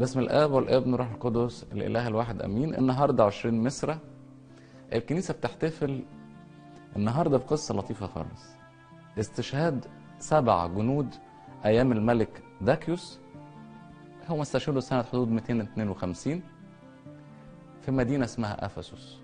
باسم الاب والابن والروح القدس الاله الواحد امين النهارده 20 مصر الكنيسه بتحتفل النهارده بقصه لطيفه خالص استشهاد سبع جنود ايام الملك داكيوس هم استشهدوا سنه حدود 252 في مدينه اسمها افسس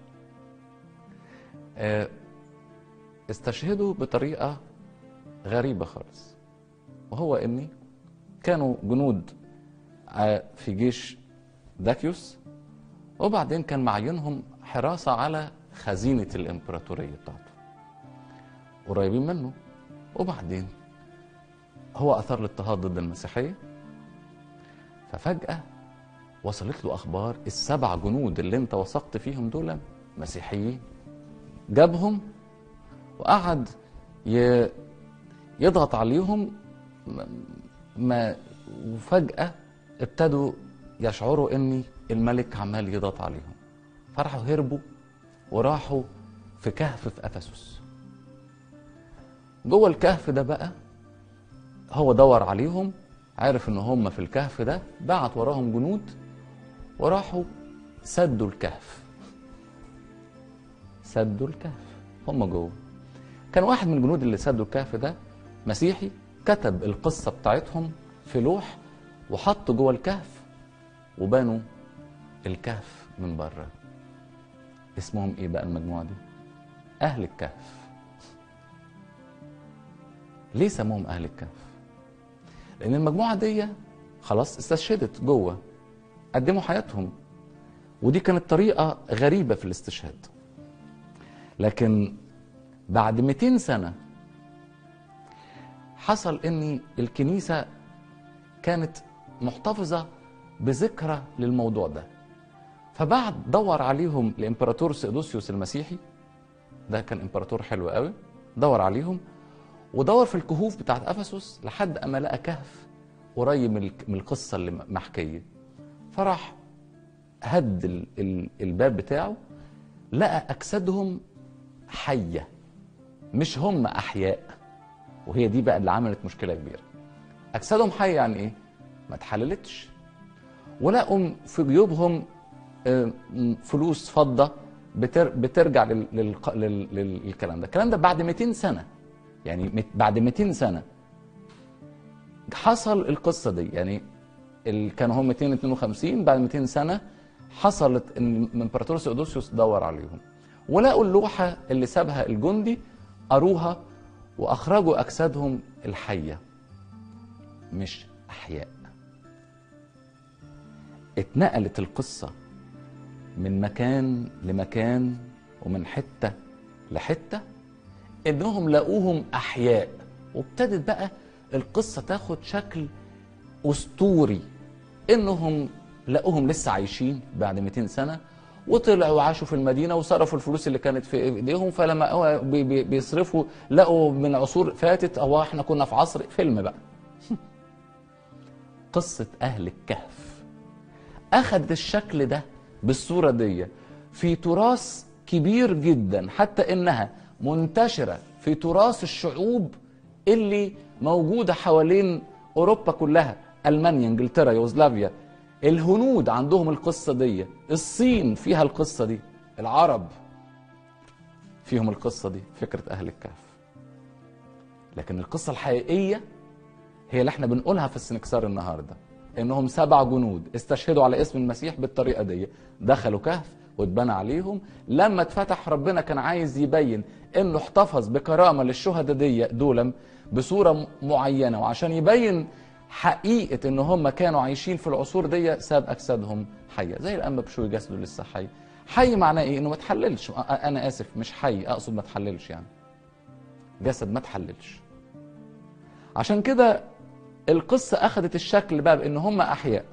آه، استشهدوا بطريقه غريبه خالص وهو اني كانوا جنود ع- في جيش داكيوس وبعدين كان معينهم حراسة على خزينة الإمبراطورية بتاعته قريبين منه وبعدين هو أثار الاضطهاد ضد المسيحية ففجأة وصلت له أخبار السبع جنود اللي أنت وثقت فيهم دول مسيحيين جابهم وقعد ي- يضغط عليهم م- ما وفجأة ابتدوا يشعروا ان الملك عمال يضغط عليهم فراحوا هربوا وراحوا في كهف في افسس جوه الكهف ده بقى هو دور عليهم عرف ان هم في الكهف ده بعت وراهم جنود وراحوا سدوا الكهف سدوا الكهف هم جوه كان واحد من الجنود اللي سدوا الكهف ده مسيحي كتب القصة بتاعتهم في لوح وحط جوه الكهف وبنوا الكهف من بره اسمهم ايه بقى المجموعة دي اهل الكهف ليه سموهم اهل الكهف لان المجموعة دي خلاص استشهدت جوه قدموا حياتهم ودي كانت طريقة غريبة في الاستشهاد لكن بعد 200 سنة حصل ان الكنيسة كانت محتفظة بذكرى للموضوع ده فبعد دور عليهم الامبراطور سيدوسيوس المسيحي ده كان امبراطور حلو قوي دور عليهم ودور في الكهوف بتاعت افسس لحد اما لقى كهف قريب من الك- من القصه اللي محكيه فراح هد ال- ال- الباب بتاعه لقى اجسادهم حيه مش هم احياء وهي دي بقى اللي عملت مشكله كبيره اجسادهم حيه يعني ايه ما اتحللتش ولقوا في جيوبهم آه، م- فلوس فضه بتر بترجع لل- للق- لل- لل- للكلام ده الكلام ده بعد 200 سنه يعني مت- بعد 200 سنه حصل القصه دي يعني ال- كانوا هم 252 بعد 200 سنه حصلت ان الامبراطور سيودوسيوس دور عليهم ولقوا اللوحه اللي سابها الجندي قروها واخرجوا اجسادهم الحيه مش احياء اتنقلت القصه من مكان لمكان ومن حته لحته انهم لقوهم احياء وابتدت بقى القصه تاخد شكل اسطوري انهم لقوهم لسه عايشين بعد 200 سنه وطلعوا وعاشوا في المدينه وصرفوا الفلوس اللي كانت في ايديهم فلما هو بي- بي- بيصرفوا لقوا من عصور فاتت او احنا كنا في عصر فيلم بقى قصه اهل الكهف اخذت الشكل ده بالصوره دي في تراث كبير جدا حتى انها منتشره في تراث الشعوب اللي موجوده حوالين اوروبا كلها المانيا انجلترا يوغوسلافيا الهنود عندهم القصه دي الصين فيها القصه دي العرب فيهم القصه دي فكره اهل الكهف لكن القصه الحقيقيه هي اللي احنا بنقولها في السنكسار النهارده انهم سبع جنود استشهدوا على اسم المسيح بالطريقه دي دخلوا كهف واتبنى عليهم لما اتفتح ربنا كان عايز يبين انه احتفظ بكرامه للشهداء دي دول بصوره م- معينه وعشان يبين حقيقه ان هم كانوا عايشين في العصور دي ساب اجسادهم حيه زي الانبا بشوي جسده لسه حي حي معناه ايه انه ما تحللش انا اسف مش حي اقصد ما تحللش يعني جسد ما تحللش عشان كده القصة أخذت الشكل بقى بأن هم أحياء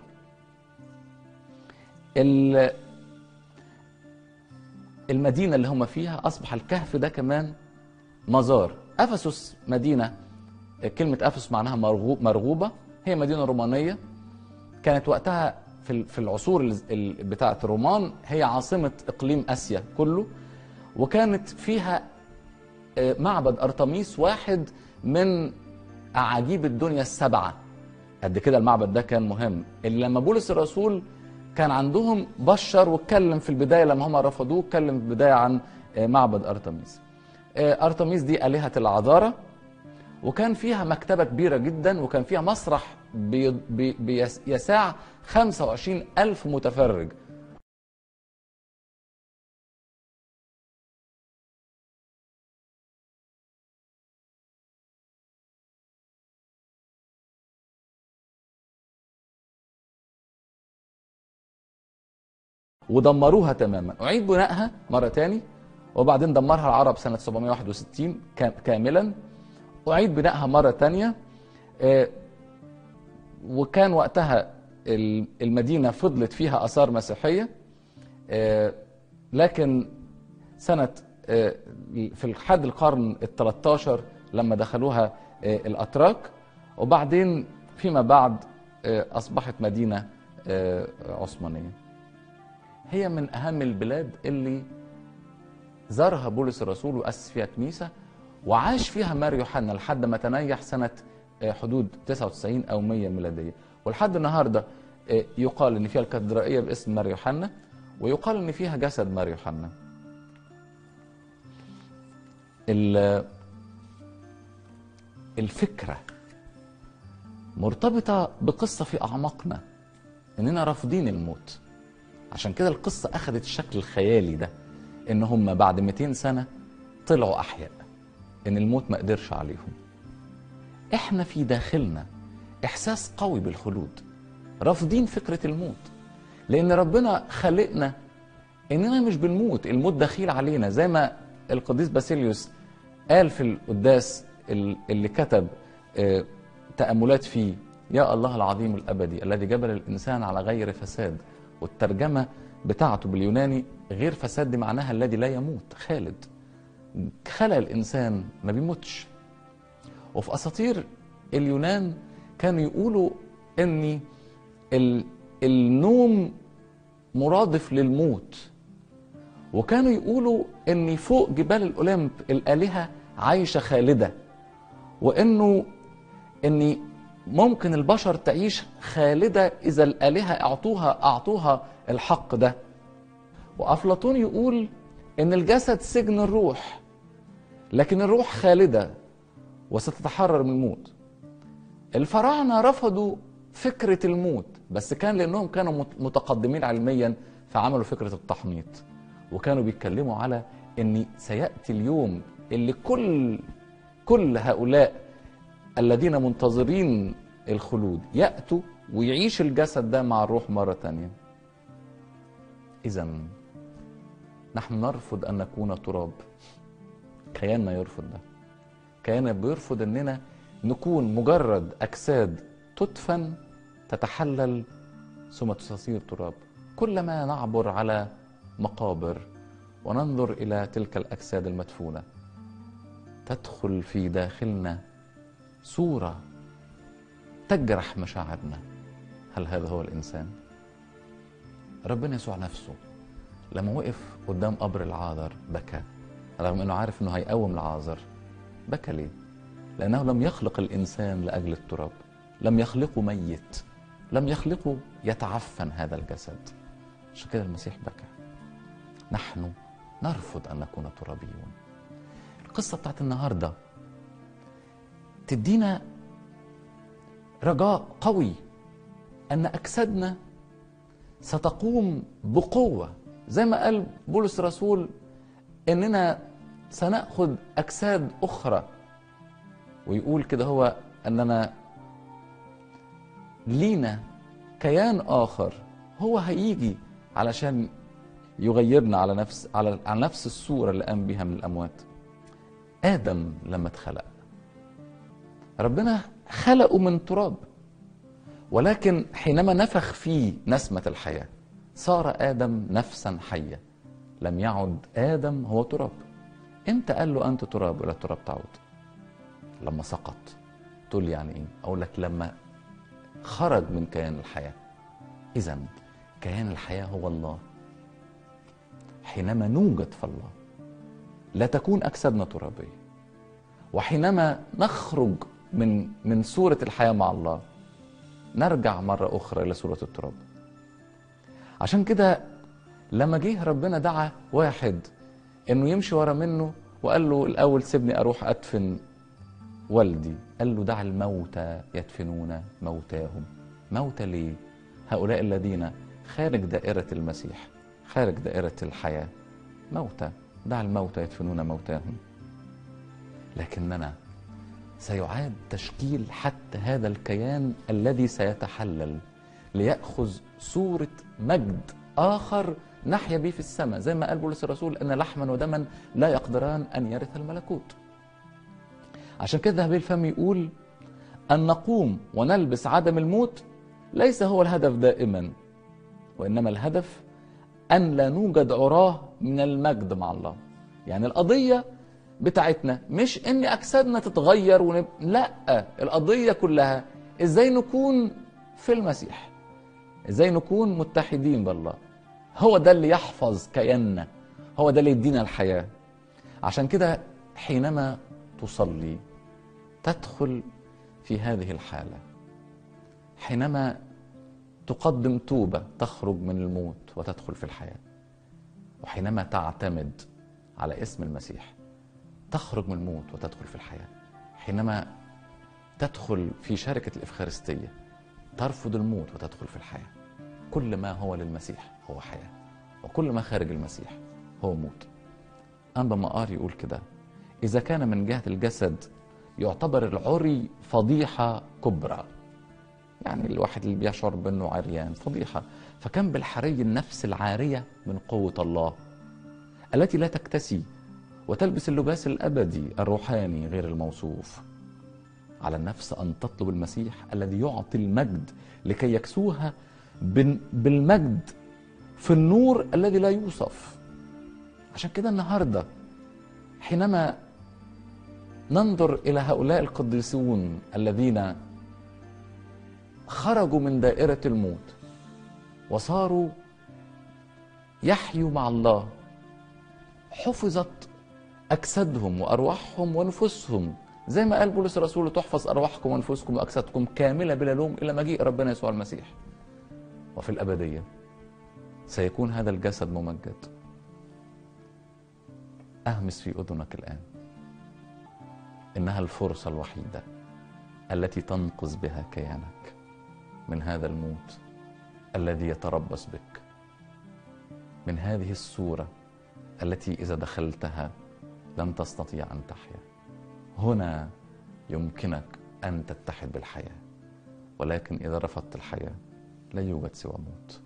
ال- المدينة اللي هم فيها أصبح الكهف ده كمان مزار أفسس مدينة كلمة أفسس معناها مرغوب مرغوبة هي مدينة رومانية كانت وقتها في ال- في العصور ال- ال- بتاعة الرومان هي عاصمة إقليم آسيا كله وكانت فيها آه، معبد أرطميس واحد من أعاجيب الدنيا السبعة قد كده المعبد ده كان مهم اللي لما بولس الرسول كان عندهم بشر واتكلم في البدايه لما هم رفضوه اتكلم في البدايه عن آه، معبد ارتميس آه، ارتميس دي الهه العذاره وكان فيها مكتبه كبيره جدا وكان فيها مسرح بي بي بيس- يساع 25 ألف متفرج ودمروها تماما أعيد بنائها مرة تاني وبعدين دمرها العرب سنة 761 كا- كاملا أعيد بنائها مرة تانية آه، وكان وقتها ال- المدينة فضلت فيها آثار مسيحية آه، لكن سنة آه، في حد القرن ال 13 لما دخلوها آه، الأتراك وبعدين فيما بعد آه، أصبحت مدينة آه، عثمانية هي من أهم البلاد اللي زارها بولس الرسول وأسس فيها كنيسة وعاش فيها مار يوحنا لحد ما تنيح سنة آه، حدود 99 أو 100 ميلادية ولحد النهاردة آه، يقال إن فيها الكاتدرائية باسم مار يوحنا ويقال إن فيها جسد مار يوحنا ال- الفكرة مرتبطة بقصة في أعماقنا إننا رافضين الموت عشان كده القصة أخذت الشكل الخيالي ده إن هم بعد 200 سنة طلعوا أحياء إن الموت ما قدرش عليهم إحنا في داخلنا إحساس قوي بالخلود رافضين فكرة الموت لأن ربنا خلقنا إننا مش بنموت الموت دخيل علينا زي ما القديس باسيليوس قال في القداس ال- اللي كتب آه، تأملات فيه يا الله العظيم الأبدي الذي جبل الإنسان على غير فساد والترجمة بتاعته باليوناني غير فساد دي معناها الذي لا يموت خالد خلق الإنسان ما بيموتش وفي أساطير اليونان كانوا يقولوا إن ال- النوم مرادف للموت وكانوا يقولوا ان فوق جبال الاولمب الالهه عايشه خالده وانه ان ممكن البشر تعيش خالده اذا الالهه اعطوها اعطوها الحق ده وافلاطون يقول ان الجسد سجن الروح لكن الروح خالده وستتحرر من الموت الفراعنه رفضوا فكره الموت بس كان لانهم كانوا مت- متقدمين علميا فعملوا فكره التحنيط وكانوا بيتكلموا على ان سياتي اليوم اللي كل كل هؤلاء الذين منتظرين الخلود ياتوا ويعيش الجسد ده مع الروح مره تانية اذا نحن نرفض ان نكون تراب كياننا يرفض ده كياننا بيرفض اننا نكون مجرد اجساد تدفن تتحلل ثم تصير تراب كلما نعبر على مقابر وننظر الى تلك الاجساد المدفونه تدخل في داخلنا صوره تجرح مشاعرنا هل هذا هو الانسان ربنا يسوع نفسه لما وقف قدام قبر العازر بكى رغم انه عارف انه هيقوم العازر بكى ليه لانه لم يخلق الانسان لاجل التراب لم يخلقه ميت لم يخلقه يتعفن هذا الجسد عشان كده المسيح بكى نحن نرفض ان نكون ترابيون القصه بتاعت النهارده تدينا رجاء قوي ان اجسادنا ستقوم بقوه زي ما قال بولس الرسول اننا سناخذ اجساد اخرى ويقول كده هو اننا لينا كيان اخر هو هيجي علشان يغيرنا على نفس على على نفس الصوره اللي قام بها من الاموات ادم لما اتخلق ربنا خلقه من تراب ولكن حينما نفخ فيه نسمه الحياه صار ادم نفسا حيه لم يعد ادم هو تراب امتى قال له انت تراب الى التراب تعود لما سقط تقول لي يعني ايه اقول لك لما خرج من كيان الحياه اذا كيان الحياه هو الله حينما نوجد في الله لا تكون اجسادنا ترابيه وحينما نخرج من من صوره الحياه مع الله نرجع مرة أخرى إلى سورة التراب عشان كده لما جه ربنا دعا واحد إنه يمشي ورا منه وقال له الأول سيبني أروح أدفن والدي قال له دع الموتى يدفنون موتاهم موتى ليه هؤلاء الذين خارج دائرة المسيح خارج دائرة الحياة موتى دع الموتى يدفنون موتاهم لكننا سيعاد تشكيل حتى هذا الكيان الذي سيتحلل ليأخذ صورة مجد آخر نحيا به في السماء زي ما قال بولس الرسول أن لحما ودما لا يقدران أن يرث الملكوت عشان كده ذهبي الفم يقول أن نقوم ونلبس عدم الموت ليس هو الهدف دائما وإنما الهدف أن لا نوجد عراه من المجد مع الله يعني القضية بتاعتنا مش ان اجسادنا تتغير ونب... لا القضيه كلها ازاي نكون في المسيح ازاي نكون متحدين بالله هو ده اللي يحفظ كياننا هو ده اللي يدينا الحياه عشان كده حينما تصلي تدخل في هذه الحاله حينما تقدم توبه تخرج من الموت وتدخل في الحياه وحينما تعتمد على اسم المسيح تخرج من الموت وتدخل في الحياة حينما تدخل في شركة الإفخارستية ترفض الموت وتدخل في الحياة كل ما هو للمسيح هو حياة وكل ما خارج المسيح هو موت أنبا مقار يقول كده إذا كان من جهة الجسد يعتبر العري فضيحة كبرى يعني الواحد اللي بيشعر بأنه عريان فضيحة فكم بالحري النفس العارية من قوة الله التي لا تكتسي وتلبس اللباس الابدي الروحاني غير الموصوف على النفس ان تطلب المسيح الذي يعطي المجد لكي يكسوها بالمجد في النور الذي لا يوصف عشان كده النهارده حينما ننظر الى هؤلاء القديسون الذين خرجوا من دائره الموت وصاروا يحيوا مع الله حفظت أجسادهم وأرواحهم ونفوسهم زي ما قال بولس الرسول تحفظ أرواحكم وأنفسكم وأجسادكم كاملة بلا لوم إلى مجيء ربنا يسوع المسيح وفي الأبدية سيكون هذا الجسد ممجد أهمس في أذنك الآن إنها الفرصة الوحيدة التي تنقذ بها كيانك من هذا الموت الذي يتربص بك من هذه الصورة التي إذا دخلتها لن تستطيع ان تحيا هنا يمكنك ان تتحد بالحياه ولكن اذا رفضت الحياه لا يوجد سوى موت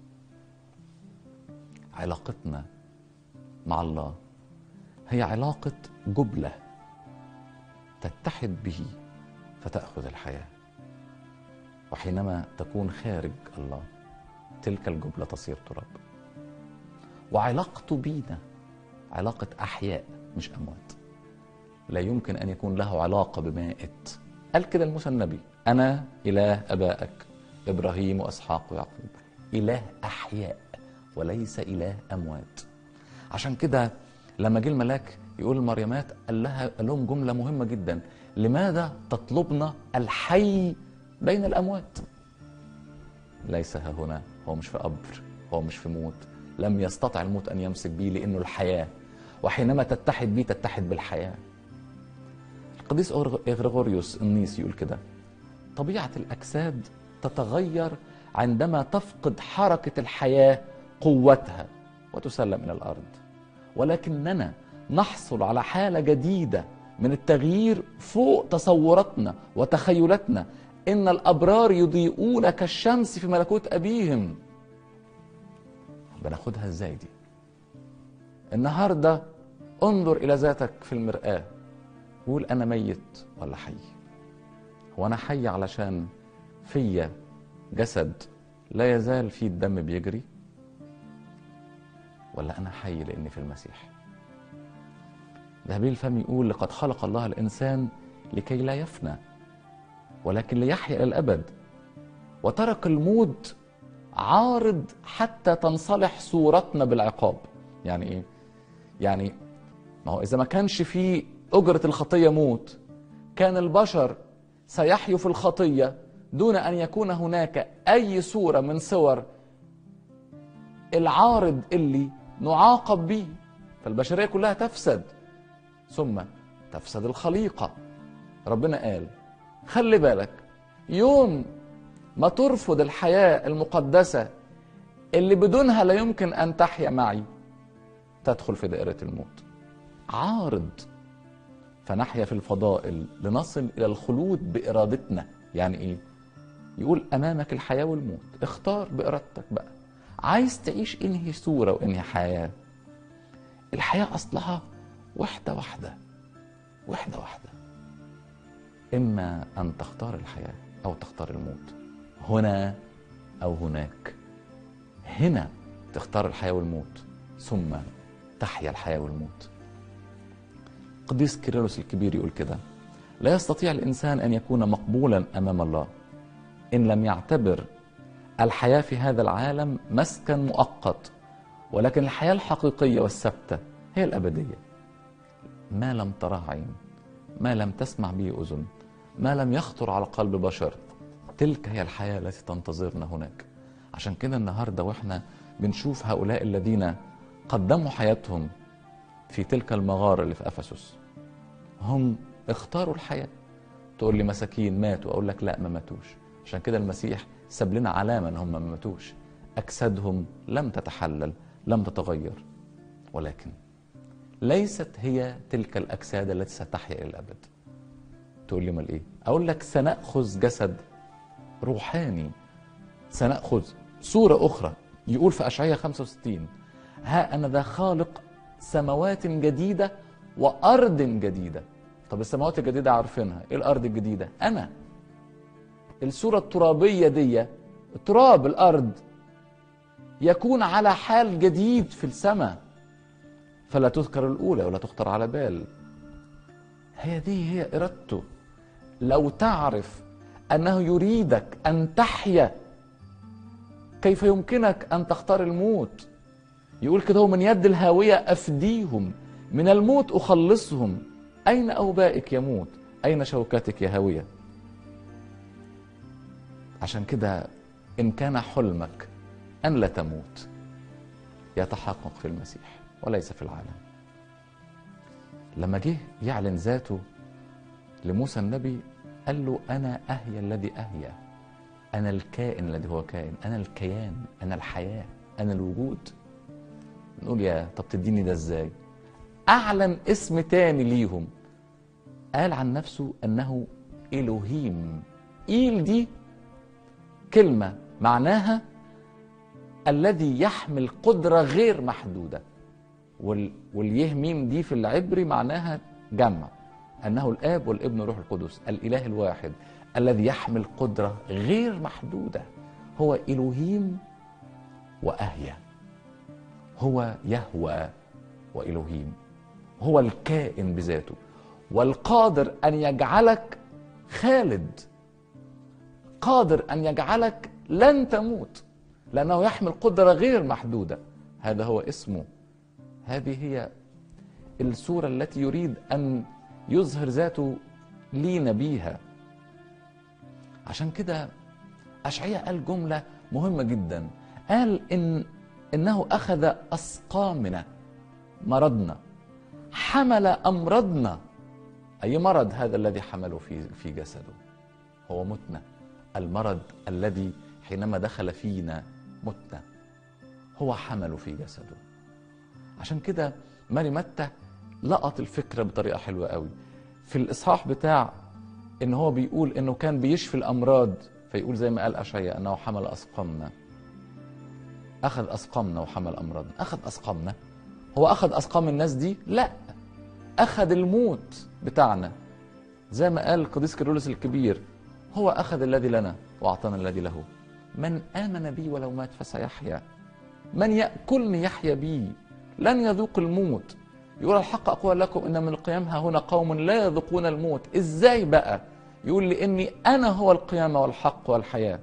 علاقتنا مع الله هي علاقه جبله تتحد به فتاخذ الحياه وحينما تكون خارج الله تلك الجبله تصير تراب وعلاقته بينا علاقه احياء مش أموات لا يمكن أن يكون له علاقة بمائت قال كده الموسى النبي أنا إله أبائك إبراهيم وإسحاق ويعقوب إله أحياء وليس إله أموات عشان كده لما جه الملاك يقول لمريمات قال لها قال لهم جملة مهمة جدا لماذا تطلبنا الحي بين الأموات ليس ها هنا هو مش في قبر هو مش في موت لم يستطع الموت أن يمسك به لأنه الحياة وحينما تتحد بيه تتحد بالحياة القديس إغريغوريوس النيس يقول كده طبيعة الأجساد تتغير عندما تفقد حركة الحياة قوتها وتسلم إلى الأرض ولكننا نحصل على حالة جديدة من التغيير فوق تصوراتنا وتخيلاتنا إن الأبرار يضيئون كالشمس في ملكوت أبيهم بناخدها ازاي دي النهارده انظر الى ذاتك في المراه قول انا ميت ولا حي هو انا حي علشان فيا جسد لا يزال فيه الدم بيجري ولا انا حي لاني في المسيح ذهبي الفم يقول لقد خلق الله الانسان لكي لا يفنى ولكن ليحيا الى الابد وترك الموت عارض حتى تنصلح صورتنا بالعقاب يعني ايه يعني ما هو إذا ما كانش في أجرة الخطية موت كان البشر سيحيوا في الخطية دون ان يكون هناك اي صوره من صور العارض اللي نعاقب به فالبشريه كلها تفسد ثم تفسد الخليقه ربنا قال خلي بالك يوم ما ترفض الحياه المقدسه اللي بدونها لا يمكن ان تحيا معي تدخل في دائره الموت عارض فنحيا في الفضائل لنصل الى الخلود بارادتنا يعني ايه يقول امامك الحياه والموت اختار بارادتك بقى عايز تعيش انهي صوره وانهي حياه الحياه اصلها وحده واحده وحده واحده اما ان تختار الحياه او تختار الموت هنا او هناك هنا تختار الحياه والموت ثم تحيا الحياه والموت قديس كيرلس الكبير يقول كده لا يستطيع الانسان ان يكون مقبولا امام الله ان لم يعتبر الحياه في هذا العالم مسكن مؤقت ولكن الحياه الحقيقيه والثابته هي الابديه ما لم تراه عين ما لم تسمع به اذن ما لم يخطر على قلب بشر تلك هي الحياه التي تنتظرنا هناك عشان كده النهارده واحنا بنشوف هؤلاء الذين قدموا حياتهم في تلك المغاره اللي في افسس هم اختاروا الحياه تقول لي مساكين ماتوا اقول لك لا ما ماتوش عشان كده المسيح ساب لنا علامه ان هم ما ماتوش اجسادهم لم تتحلل لم تتغير ولكن ليست هي تلك الاجساد التي ستحيا الى الابد تقول لي امال ايه اقول لك سناخذ جسد روحاني سناخذ صوره اخرى يقول في اشعياء 65 ها انا ذا خالق سماوات جديده وارض جديده طب السماوات الجديده عارفينها ايه الارض الجديده انا الصوره الترابيه دي تراب الارض يكون على حال جديد في السماء فلا تذكر الاولى ولا تخطر على بال هذه هي ارادته لو تعرف انه يريدك ان تحيا كيف يمكنك ان تختار الموت يقول كده هو من يد الهاويه افديهم من الموت اخلصهم اين اوبائك يموت اين شوكتك يا هاويه عشان كده ان كان حلمك ان لا تموت يتحقق في المسيح وليس في العالم لما جه يعلن ذاته لموسى النبي قال له انا اهيا الذي اهيا انا الكائن الذي هو كائن انا الكيان انا الحياه انا الوجود نقول يا طب تديني ده ازاي اعلن اسم تاني ليهم قال عن نفسه انه الوهيم ايل دي كلمه معناها الذي يحمل قدره غير محدوده وال... واليه ميم دي في العبري معناها جمع انه الاب والابن والروح القدس الاله الواحد الذي يحمل قدره غير محدوده هو الوهيم واهيا هو يهوى والوهيم هو الكائن بذاته والقادر ان يجعلك خالد قادر ان يجعلك لن تموت لانه يحمل قدره غير محدوده هذا هو اسمه هذه هي الصوره التي يريد ان يظهر ذاته لينا بيها عشان كده اشعياء قال جمله مهمه جدا قال ان انه اخذ اسقامنا مرضنا حمل امراضنا اي مرض هذا الذي حمله في في جسده هو متنا المرض الذي حينما دخل فينا متنا هو حمله في جسده عشان كده ماري متى لقط الفكره بطريقه حلوه قوي في الاصحاح بتاع ان هو بيقول انه كان بيشفي الامراض فيقول زي ما قال اشعياء انه حمل اسقامنا اخذ اسقامنا وحمل امراضنا اخذ اسقامنا هو اخذ اسقام الناس دي لا اخذ الموت بتاعنا زي ما قال القديس كيرلس الكبير هو اخذ الذي لنا واعطانا الذي له من امن بي ولو مات فسيحيا من ياكلني يحيا بي لن يذوق الموت يقول الحق اقول لكم ان من القيام ها هنا قوم لا يذوقون الموت ازاي بقى يقول لاني انا هو القيامه والحق والحياه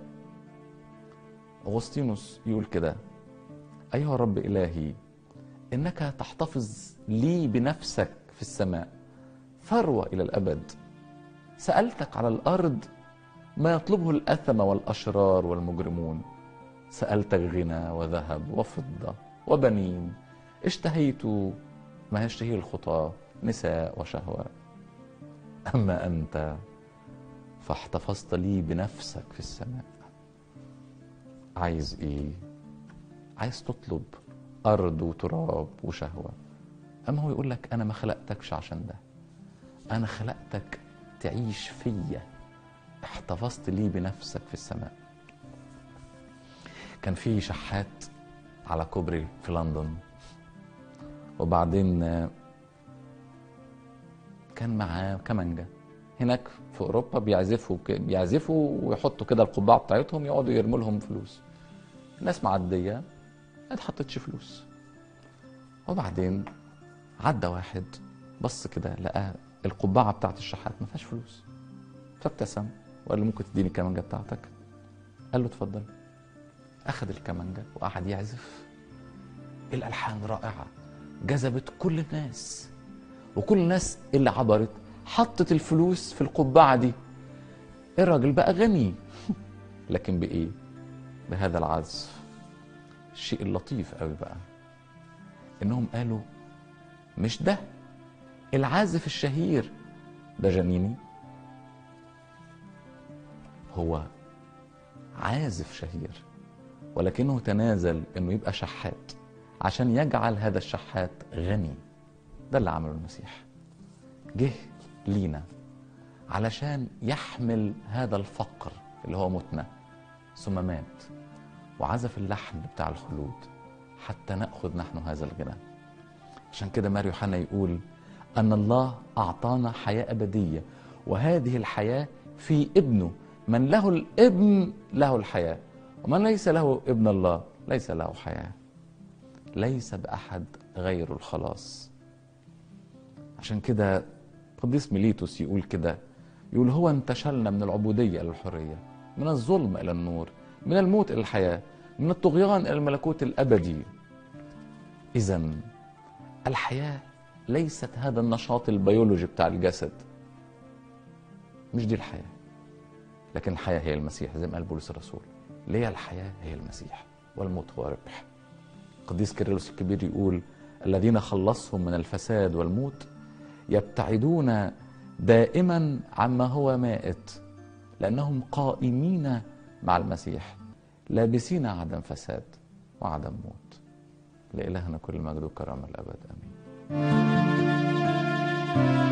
اغسطينوس يقول كده ايها الرب الهي انك تحتفظ لي بنفسك في السماء ثروه الى الابد سالتك على الارض ما يطلبه الأثم والأشرار والمجرمون سألتك غنى وذهب وفضة وبنين اشتهيت ما يشتهي الخطاة نساء وشهوة أما أنت فاحتفظت لي بنفسك في السماء عايز إيه؟ عايز تطلب أرض وتراب وشهوة أما هو يقول لك أنا ما خلقتكش عشان ده أنا خلقتك تعيش فيا احتفظت لي بنفسك في السماء كان في شحات على كوبري في لندن وبعدين كان معاه كمانجا هناك في اوروبا بيعزفوا بيعزفوا ويحطوا كده القبعه بتاعتهم يقعدوا يرموا لهم فلوس الناس معديه ما اتحطتش فلوس وبعدين عدى واحد بص كده لقى القبعه بتاعت الشحات ما فيهاش فلوس فابتسم وقال له ممكن تديني الكمانجه بتاعتك قال له اتفضل اخذ الكمانجه وقعد يعزف الالحان رائعه جذبت كل الناس وكل الناس اللي عبرت حطت الفلوس في القبعه دي الراجل بقى غني لكن بايه بهذا العزف الشيء اللطيف قوي بقى انهم قالوا مش ده العازف الشهير ده جنيني هو عازف شهير ولكنه تنازل انه يبقى شحات عشان يجعل هذا الشحات غني ده اللي عمله المسيح جه لينا علشان يحمل هذا الفقر اللي هو متنا ثم مات وعزف اللحن بتاع الخلود حتى ناخذ نحن هذا الغنى عشان كده ماريو يوحنا يقول ان الله اعطانا حياه ابديه وهذه الحياه في ابنه من له الابن له الحياه ومن ليس له ابن الله ليس له حياه ليس باحد غير الخلاص عشان كده قديس ميليتوس يقول كده يقول هو انتشلنا من العبوديه الى الحريه من الظلم الى النور من الموت الى الحياه من الطغيان الى الملكوت الابدي اذا الحياه ليست هذا النشاط البيولوجي بتاع الجسد مش دي الحياه لكن الحياه هي المسيح زي ما قال بولس الرسول ليه الحياه هي المسيح والموت هو ربح القديس كيرلس الكبير يقول الذين خلصهم من الفساد والموت يبتعدون دائما عما هو مائت لانهم قائمين مع المسيح لابسين عدم فساد وعدم موت لإلهنا كل مجد وكرامة الأبد آمين